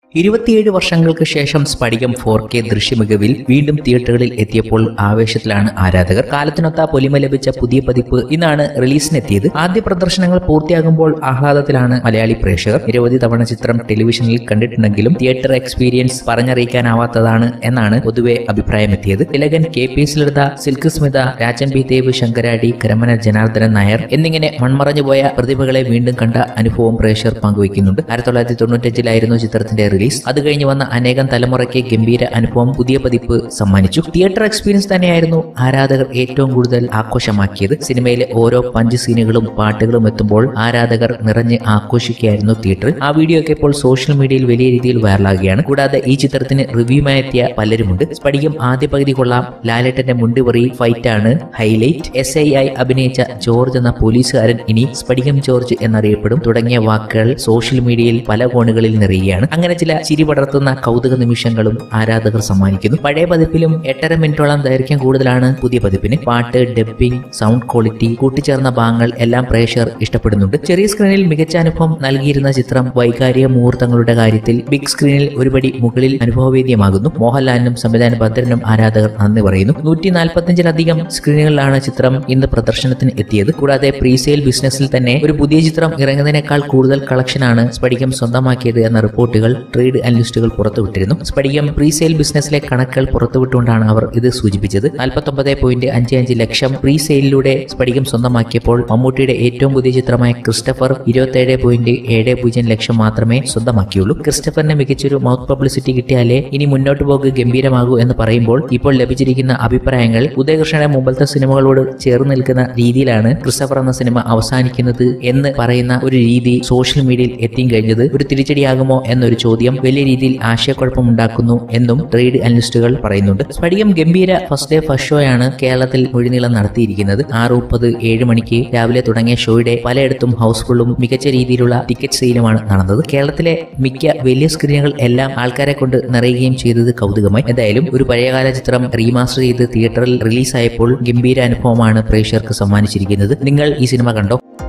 ഇരുപത്തിയേഴ് വർഷങ്ങൾക്ക് ശേഷം സ്ഫടികം ഫോർ കെ ദൃശ്യമികവിൽ വീണ്ടും തിയേറ്ററുകളിൽ എത്തിയപ്പോൾ ആവേശത്തിലാണ് ആരാധകർ കാലത്തിനൊത്ത പൊലിമ ലഭിച്ച പുതിയ പതിപ്പ് ഇന്നാണ് റിലീസിനെത്തിയത് ആദ്യ പ്രദർശനങ്ങൾ പൂർത്തിയാകുമ്പോൾ ആഹ്ലാദത്തിലാണ് മലയാളി പ്രേക്ഷകർ നിരവധി തവണ ചിത്രം ടെലിവിഷനിൽ കണ്ടിട്ടുണ്ടെങ്കിലും തിയേറ്റർ എക്സ്പീരിയൻസ് പറഞ്ഞറിയിക്കാനാവാത്തതാണ് എന്നാണ് പൊതുവെ അഭിപ്രായമെത്തിയത് Thilakan K P S Lalitha silk Smitha Rajan B Dev Sankaradi Karamana Janardanan Nair എന്നിങ്ങനെ മൺമറഞ്ഞു പോയ പ്രതിഭകളെ വീണ്ടും കണ്ട അനുഭവം പ്രേക്ഷകർ പങ്കുവയ്ക്കുന്നുണ്ട് ആയിരത്തി തൊള്ളായിരത്തി തൊണ്ണൂറ്റഞ്ചിലായിരുന്നു ചിത്രത്തിന്റെ റിലീസ് അത് കഴിഞ്ഞ് വന്ന അനേകം തലമുറയ്ക്ക് ഗംഭീര അനുഭവം പുതിയ പതിപ്പ് സമ്മാനിച്ചു തിയേറ്റർ എക്സ്പീരിയൻസ് തന്നെയായിരുന്നു ആരാധകർ ഏറ്റവും കൂടുതൽ ആഘോഷമാക്കിയത് സിനിമയിലെ ഓരോ പഞ്ച് സീനുകളും പാട്ടുകളും എത്തുമ്പോൾ ആരാധകർ നിറഞ്ഞ് ആഘോഷിക്കുകയായിരുന്നു തിയേറ്ററിൽ ആ വീഡിയോ ഒക്കെ ഇപ്പോൾ സോഷ്യൽ മീഡിയയിൽ വലിയ രീതിയിൽ വൈറലാകുകയാണ് കൂടാതെ ഈ ചിത്രത്തിന് റിവ്യൂമായി എത്തിയ പലരുമുണ്ട് സ്പടികം ആദ്യ പകുതി കൊള്ളാം ലാലേട്ടന്റെ മുണ്ടിവറി ഫൈറ്റ് ആണ് ഹൈലൈറ്റ് എസ് ഐ ആയി അഭിനയിച്ച ജോർജ് എന്ന പോലീസുകാരൻ ഇനി സ്പടികം ജോർജ് എന്നറിയപ്പെടും തുടങ്ങിയ വാക്കുകൾ സോഷ്യൽ മീഡിയയിൽ പല കോണുകളിൽ നിറയുകയാണ് അങ്ങനെ ചില ചിരി പടർത്തുന്ന കൗതുക നിമിഷങ്ങളും ആരാധകർ സമ്മാനിക്കുന്നു പഴയ പതിപ്പിലും എട്ടര മിനിറ്റോളം ദൈർഘ്യം കൂടുതലാണ് പുതിയ പതിപ്പിന് പാട്ട് ഡബ്ബിംഗ് സൗണ്ട് ക്വാളിറ്റി കൂട്ടിച്ചേർന്ന ഭാഗങ്ങൾ എല്ലാം പ്രേക്ഷകർ ഇഷ്ടപ്പെടുന്നുണ്ട് ചെറിയ സ്ക്രീനിൽ മികച്ച അനുഭവം നൽകിയിരുന്ന ചിത്രം വൈകാരിക മുഹൂർത്തങ്ങളുടെ കാര്യത്തിൽ ബിഗ് സ്ക്രീനിൽ ഒരുപടി മുകളിൽ അനുഭവവേദ്യമാകുന്നു മോഹൻലാലിനും സംവിധാന ഭദ്രനും ആരാധകർ നന്ദി പറയുന്നു നൂറ്റി നാൽപ്പത്തിയഞ്ചിലധികം സ്ക്രീനുകളിലാണ് ചിത്രം ഇന്ന് പ്രദർശനത്തിന് എത്തിയത് കൂടാതെ പ്രീസെയിൽ ബിസിനസ്സിൽ തന്നെ ഒരു പുതിയ ചിത്രം ഇറങ്ങുന്നതിനേക്കാൾ കൂടുതൽ കളക്ഷനാണ് സ്പടികം സ്വന്തമാക്കിയത് എന്ന റിപ്പോർട്ടുകൾ ട്രേഡ് അനലിസ്റ്റുകൾ പുറത്തുവിട്ടിരുന്നു സ്പടികം പ്രീസെയിൽ ബിസിനസ്സിലെ കണക്കുകൾ പുറത്തുവിട്ടുകൊണ്ടാണ് അവർ ഇത് സൂചിപ്പിച്ചത് നാൽപ്പത്തൊമ്പത് പോയിന്റ് അഞ്ച് അഞ്ച് ലക്ഷം പ്രീസെയിലിലൂടെ സ്പടികം സ്വന്തമാക്കിയപ്പോൾ മമ്മൂട്ടിയുടെ ഏറ്റവും പുതിയ ചിത്രമായ ക്രിസ്റ്റഫർ ഇരുപത്തേഴ് പോയിന്റ് ഏഴ് പൂജ്യം ലക്ഷം മാത്രമേ സ്വന്തമാക്കിയുള്ളൂ ക്രിസ്റ്റഫറിന് മികച്ചൊരു മൗത്ത് പബ്ലിസിറ്റി കിട്ടിയാലേ ഇനി മുന്നോട്ട് പോക്ക് ഗംഭീരമാകൂ എന്ന് പറയുമ്പോൾ ഇപ്പോൾ ലഭിച്ചിരിക്കുന്ന അഭിപ്രായങ്ങൾ ഉദയകൃഷ്ണന്റെ മുമ്പത്തെ സിനിമകളോട് ചേർന്ന് നിൽക്കുന്ന രീതിയിലാണ് ക്രിസ്റ്റഫർ എന്ന സിനിമ അവസാനിക്കുന്നത് എന്ന് പറയുന്ന ഒരു രീതി സോഷ്യൽ മീഡിയയിൽ എത്തിയും കഴിഞ്ഞത് ഒരു തിരിച്ചടിയാകുമോ എന്നൊരു ചോദ്യം വലിയ രീതിയിൽ ആശയക്കുഴപ്പമുണ്ടാക്കുന്നു എന്നും ട്രേഡ് അനലിസ്റ്റുകൾ പറയുന്നുണ്ട് സ്പടികം ഗംഭീര ഫസ്റ്റ് ഡേ ഫസ്റ്റ് ഷോ ആണ് കേരളത്തിൽ മുഴുനീളം നടത്തിയിരിക്കുന്നത് ആറ് മുപ്പത് ഏഴ് മണിക്ക് രാവിലെ തുടങ്ങിയ ഷോയുടെ പലയിടത്തും ഹൗസ്ഫുള്ളും മികച്ച രീതിയിലുള്ള ടിക്കറ്റ് സെയിലുമാണ് നടന്നത് കേരളത്തിലെ മിക്ക വലിയ സ്ക്രീനുകൾ എല്ലാം ആൾക്കാരെ കൊണ്ട് നിറയുകയും ചെയ്തത് കൗതുകമായി എന്തായാലും ഒരു പഴയകാല ചിത്രം റീമാസ്റ്റർ ചെയ്ത് തിയേറ്ററിൽ റിലീസായപ്പോൾ ഗംഭീര അനുഭവമാണ് പ്രേക്ഷകർക്ക് സമ്മാനിച്ചിരിക്കുന്നത് നിങ്ങൾ ഈ സിനിമ കണ്ടോ